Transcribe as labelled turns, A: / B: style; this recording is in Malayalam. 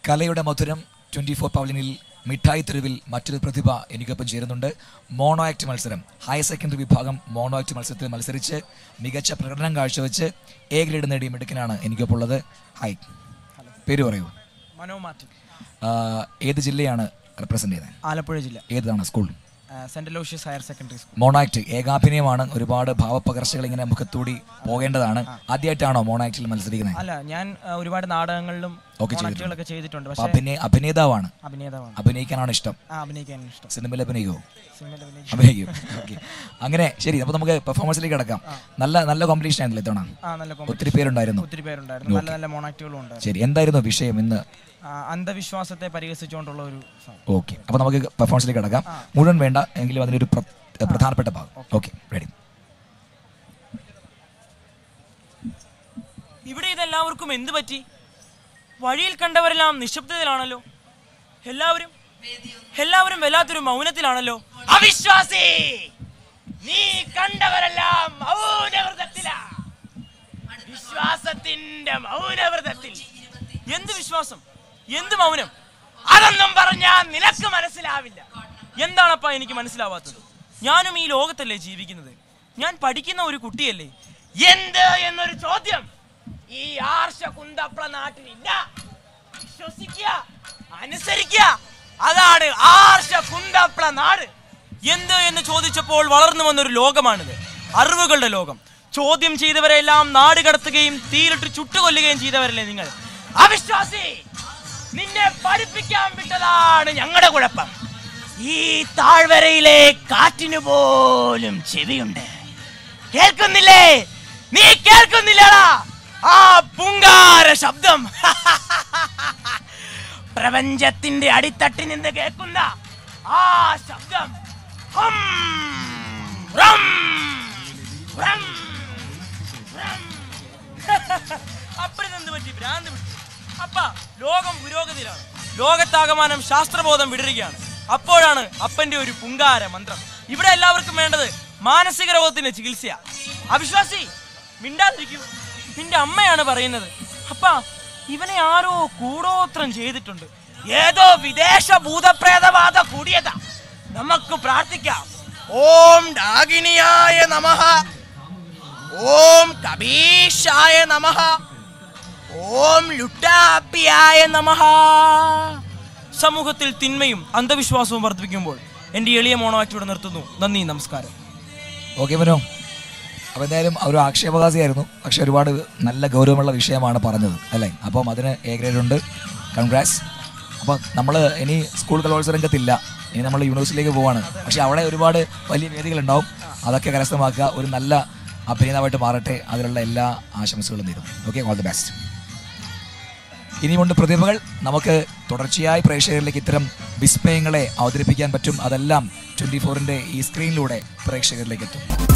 A: കലയുടെ മധുരം ട്വൻറ്റി ഫോർ പവലിനിൽ മിഠായി തെരുവിൽ മറ്റൊരു പ്രതിഭ എനിക്കൊപ്പം ചേരുന്നുണ്ട് മോണോ ആക്ട് മത്സരം ഹയർ സെക്കൻഡറി വിഭാഗം മോണോ ആക്ട് മത്സരത്തിൽ മത്സരിച്ച് മികച്ച പ്രകടനം കാഴ്ചവെച്ച് എ ഗ്രേഡ് നേടിയ മിടുക്കനാണ് എനിക്കൊപ്പം ഉള്ളത് ഹായ് പേര് പറയൂ
B: മനോ മാർട്ടിൻ
A: ആ, ഏത് ജില്ലയാണ് റെപ്രസെൻ്റ് ചെയ്യുന്നത്
B: ആലപ്പുഴ ജില്ല
A: ഏതാണ് സ്കൂൾ
B: ആ, saint Lucius higher secondary school
A: mono act ഏകാഭിനയമാണ് ഒരുപാട് ഭാവപകർച്ചകൾ ഇങ്ങനെ മുഖത്തൂടി പോകേണ്ടതാണ് ആദ്യമായിട്ടാണോ മോണാക്ടിൽ മത്സരിക്കുന്നത്
B: അല്ല ഞാൻ ആ, ഒരുപാട് നാടകങ്ങളിലും
A: ഒക്കെ
B: കോണാക്റ്റുകളൊക്കെ ചെയ്തിട്ടുണ്ട്
A: അപ്പൊ
B: പക്ഷേ
A: അഭിനയ അഭിനേതാവാണ്
B: അഭിനേതാവാണ്
A: അഭിനയിക്കാനാണ് ഇഷ്ടം
B: ആ അഭിനയിക്കാൻ ഇഷ്ടം
A: സിനിമയിൽ അഭിനയിക്കുമോ
B: സിനിമയിൽ അഭിനയിച്ചു
A: അഭിനയിക്കും ഓക്കെ അങ്ങനെ ശരി അപ്പോൾ നമുക്ക് പെർഫോമൻസിലേക്ക് കിടക്കാം നല്ല നല്ല കോമ്പറ്റീഷൻ ആയിരുന്നില്ല ഇത്തവണ
B: ആ നല്ല കോമ്പ-
A: ഒത്തിരി പേരുണ്ടായിരുന്നു
B: ഒത്തിരി പേരുണ്ടായിരുന്നു നല്ല നല്ല മോണാക്റ്റുകളും ഉണ്ടായിരുന്നു
A: ശരി എന്തായിരുന്നു വിഷയം ഇന്ന്
B: ആ, അന്ധവിശ്വാസത്തെ പരിഹസിച്ചുകൊണ്ടുള്ള ഒരു സാധനം.
A: ഓക്കെ അപ്പോൾ നമുക്ക് പെർഫോമൻസിലേക്ക് കിടക്കാം മുഴുവൻ വേണ്ട എങ്കിലും അതിനൊരു പ്ര- പ്രധാനപ്പെട്ട ഭാഗം ഓക്കെ റെഡി
C: ഇവിടെ ഇതെല്ലാവർക്കും എന്ത് പറ്റി വഴിയിൽ കണ്ടവരെല്ലാം നിശബ്ദതയിലാണല്ലോ എല്ലാവരും എല്ലാവരും വല്ലാത്തൊരു മൗനത്തിലാണല്ലോ അവിശ്വാസി നീ കണ്ടവരെല്ലാം മൗനവ്രതത്തിലാ വിശ്വാസത്തിന്റെ മൗനവ്രതത്തിൽ എന്ത് വിശ്വാസം എന്ത് മൗനം അതൊന്നും പറഞ്ഞാ നിനക്ക് മനസ്സിലാവില്ല എന്താണപ്പാ എനിക്ക് മനസ്സിലാവാത്തത് ഞാനും ഈ ലോകത്തല്ലേ ജീവിക്കുന്നത് ഞാൻ പഠിക്കുന്ന ഒരു കുട്ടിയല്ലേ എന്ത് എന്നൊരു ചോദ്യം ഈ ആർഷ കുന്തപ്ല നാട്ടിലില്ല വിശ്വസിക്കുക അനുസരിക്കുക അതാണ് ആർഷ കുന്തപ്ല നാട് എന്ത് എന്ന് ചോദിച്ചപ്പോൾ വളർന്നു വന്നൊരു ലോകമാണിത് അറിവുകളുടെ ലോകം ചോദ്യം ചെയ്തവരെല്ലാം നാട് കടത്തുകയും തീയിലിട്ട് ചുട്ടുകൊല്ലുകയും ചെയ്തവരല്ലേ നിങ്ങൾ അവിശ്വാസി നിന്നെ പഠിപ്പിക്കാൻ വിട്ടതാണ് ഞങ്ങളുടെ കുഴപ്പം ഈ താഴ്വരയിലെ കാറ്റിനു പോലും ചെവിയുണ്ട് കേൾക്കുന്നില്ലേ നീ കേൾക്കുന്നില്ലടാ ആ പുങ്കാര ശബ്ദം പ്രപഞ്ചത്തിന്റെ അടിത്തട്ടിൽ നിന്ന് കേൾക്കുന്ന ആ ശബ്ദം ഹം, റം, റം, റം. അപ്പഴെന്ത് പറ്റി ഭ്രാന്ത് പിടിച്ചു അപ്പ ലോകം പുരോഗതിയിലാണ് ലോകത്താകമാനം ശാസ്ത്രബോധം വിടരുകയാണ് അപ്പോഴാണ് അപ്പന്റെ ഒരു പുങ്കാര മന്ത്രം ഇവിടെ എല്ലാവർക്കും വേണ്ടത് മാനസിക രോഗത്തിന്റെ ചികിത്സയാ അവിശ്വാസി മിണ്ടാതിരിക്കൂ നിന്റെ അമ്മയാണ് പറയുന്നത് അപ്പ ഇവനെ ആരോ കൂടോത്രം ചെയ്തിട്ടുണ്ട് ഏതോ വിദേശ ഭൂതപ്രേതബാധ കൂടിയതാ നമുക്ക് പ്രാർത്ഥിക്കാം ഓം ഡാഗിനിയായ നമഃ ഓം കബീഷായ നമഃ ഓം ലുട്ടാപ്പിയായ നമഃ സമൂഹത്തിൽ തിന്മയും അന്ധവിശ്വാസവും വർദ്ധിപ്പിക്കുമ്പോൾ എൻ്റെ എളിയ മോണോവാക്ട് ഇവിടെ നിർത്തുന്നു നന്ദി നമസ്കാരം
A: ഓക്കെ മനോ അപ്പോൾ എന്തായാലും ഒരു ആക്ഷേപഹാസിയായിരുന്നു പക്ഷെ ഒരുപാട് നല്ല ഗൗരവമുള്ള വിഷയമാണ് പറഞ്ഞത് അല്ലേ അപ്പം അതിന് എ ഗ്രേഡ് ഉണ്ട് കൺഗ്രാറ്റ്സ് അപ്പം നമ്മൾ ഇനി സ്കൂൾ കലോത്സവരംഗത്തില്ല ഇനി നമ്മൾ യൂണിവേഴ്സിറ്റിയിലേക്ക് പോവാണ് പക്ഷെ അവിടെ ഒരുപാട് വലിയ വേദികളുണ്ടാവും അതൊക്കെ കരസ്ഥമാക്കുക ഒരു നല്ല അഭിനേതാവായിട്ട് മാറട്ടെ അതിലുള്ള എല്ലാ ആശംസകളും നേരും ഓക്കെ ഓൾ ദി ബെസ്റ്റ് ഇനിയുമുണ്ട് പ്രതിഭകൾ നമുക്ക് തുടർച്ചയായി പ്രേക്ഷകരിലേക്ക് ഇത്തരം വിസ്മയങ്ങളെ അവതരിപ്പിക്കാൻ പറ്റും അതെല്ലാം ട്വൻറ്റി ഫോറിൻ്റെ ഈ സ്ക്രീനിലൂടെ പ്രേക്ഷകരിലേക്ക് എത്തും